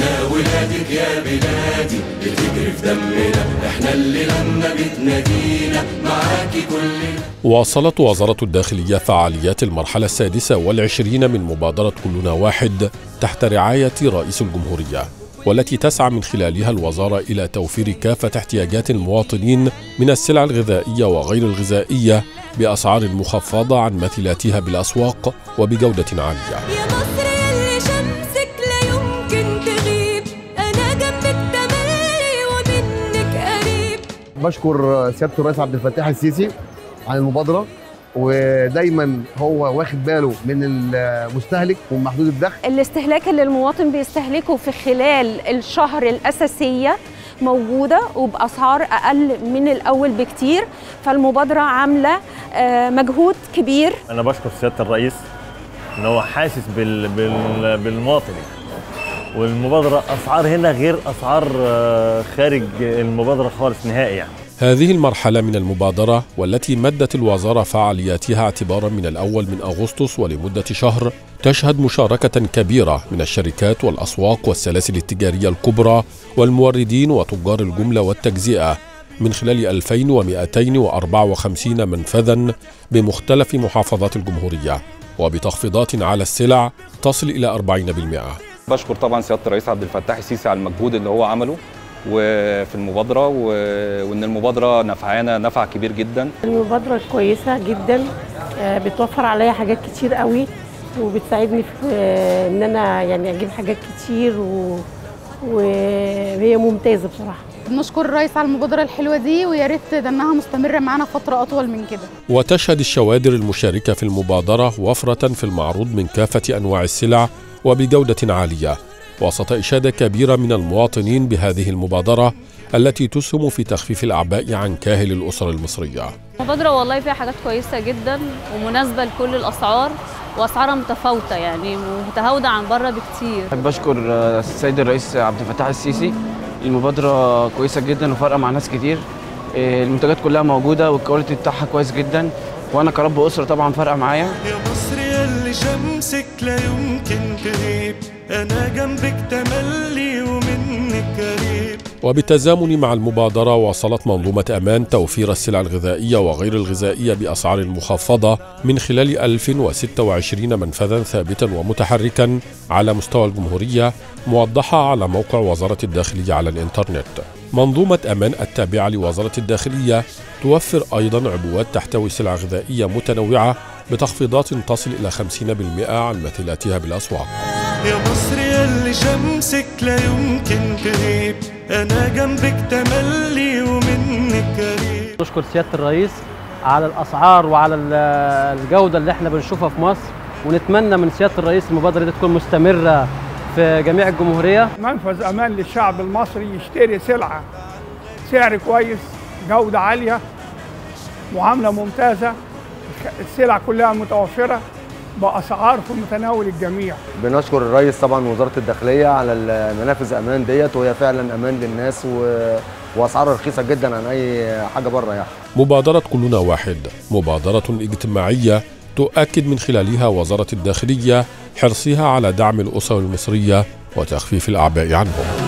احنا ولادك يا بلادي بتجري في دمنا احنا اللي لما بتنادينا معاكي كلنا واصلت وزارة الداخلية فعاليات المرحلة السادسة والعشرين من مبادرة كلنا واحد تحت رعاية رئيس الجمهورية والتي تسعى من خلالها الوزارة إلى توفير كافة احتياجات المواطنين من السلع الغذائية وغير الغذائية بأسعار مخفضة عن مثيلاتها بالأسواق وبجودة عالية يا مصر يلي شمسك لا يمكن تغيب انا جنبك تملي ومنك قريب بشكر سياده الرئيس عبد الفتاح السيسي عن المبادره ودايما هو واخد باله من المستهلك ومحدود الدخل الاستهلاك اللي المواطن بيستهلكه في خلال الشهر الأساسية موجودة وبأسعار أقل من الأول بكتير فالمبادرة عاملة آه، مجهود كبير انا بشكر سياده الرئيس ان هو حاسس بال... بال... بالمواطن والمبادره اسعار هنا غير اسعار آه، خارج المبادره خالص نهائي يعني هذه المرحلة من المبادرة والتي مدت الوزارة فعالياتها اعتبارا من الأول من أغسطس ولمدة شهر تشهد مشاركة كبيرة من الشركات والأسواق والسلاسل التجارية الكبرى والموردين وتجار الجملة والتجزئة من خلال 2254 منفذا بمختلف محافظات الجمهورية وبتخفيضات على السلع تصل إلى 40%. بشكر طبعا سياده الرئيس عبد الفتاح السيسي على المجهود اللي هو عمله وفي المبادره و... وان المبادره نفعانا نفع كبير جدا المبادرة كويسة جدا آه، بتوفر عليا حاجات كتير قوي وبتساعدني في آه، ان انا يعني اجيب حاجات كتير و... وهي ممتازة بصراحة بنشكر الرئيس على المبادرة الحلوة دي ويا ريت ده انها مستمرة معانا فترة أطول من كده وتشهد الشوادر المشاركة في المبادرة وفرة في المعروض من كافة أنواع السلع وبجودة عالية وسط إشادة كبيرة من المواطنين بهذه المبادرة التي تسهم في تخفيف الأعباء عن كاهل الأسر المصرية المبادرة والله فيها حاجات كويسة جدا ومناسبة لكل الأسعار وأسعارها متفاوتة يعني متهاودة عن بره بكتير بحب اشكر آه، السيد الرئيس عبد الفتاح السيسي المبادره كويسه جدا وفارقه مع ناس كتير آه، المنتجات كلها موجوده والكواليتي بتاعها كويس جدا وانا كرب اسره طبعا فارقه معايا يا مصر يلي شمسك لا يمكن تغيب انا جنبك تملي ومنك قريب وبالتزامن مع المبادرة واصلت منظومة أمان توفير السلع الغذائية وغير الغذائية بأسعار مخفضة من خلال 1026 منفذا ثابتا ومتحركا على مستوى الجمهورية موضحة على موقع وزارة الداخلية على الإنترنت منظومة أمان التابعة لوزارة الداخلية توفر أيضا عبوات تحتوي سلع غذائية متنوعة بتخفيضات تصل إلى 50% عن مثيلاتها بالأسواق يا مصر يلي شمسك لا يمكن تغيب انا جنبك تملي ومنك قريب نشكر سياده الرئيس على الاسعار وعلى ال- الجوده اللي احنا بنشوفها في مصر ونتمنى من سياده الرئيس المبادره دي تكون مستمره في جميع الجمهوريه منفذ امان للشعب المصري يشتري سلعه سعر كويس جوده عاليه معامله ممتازه السلع كلها متوفره باسعار في متناول الجميع بنشكر الرئيس طبعا وزاره الداخليه على المنافذ امان ديت وهي فعلا امان للناس و... واسعارها رخيصه جدا عن اي حاجه بره يعني مبادرة كلنا واحد مبادرة اجتماعية تؤكد من خلالها وزارة الداخلية حرصها على دعم الأسر المصرية وتخفيف الأعباء عنهم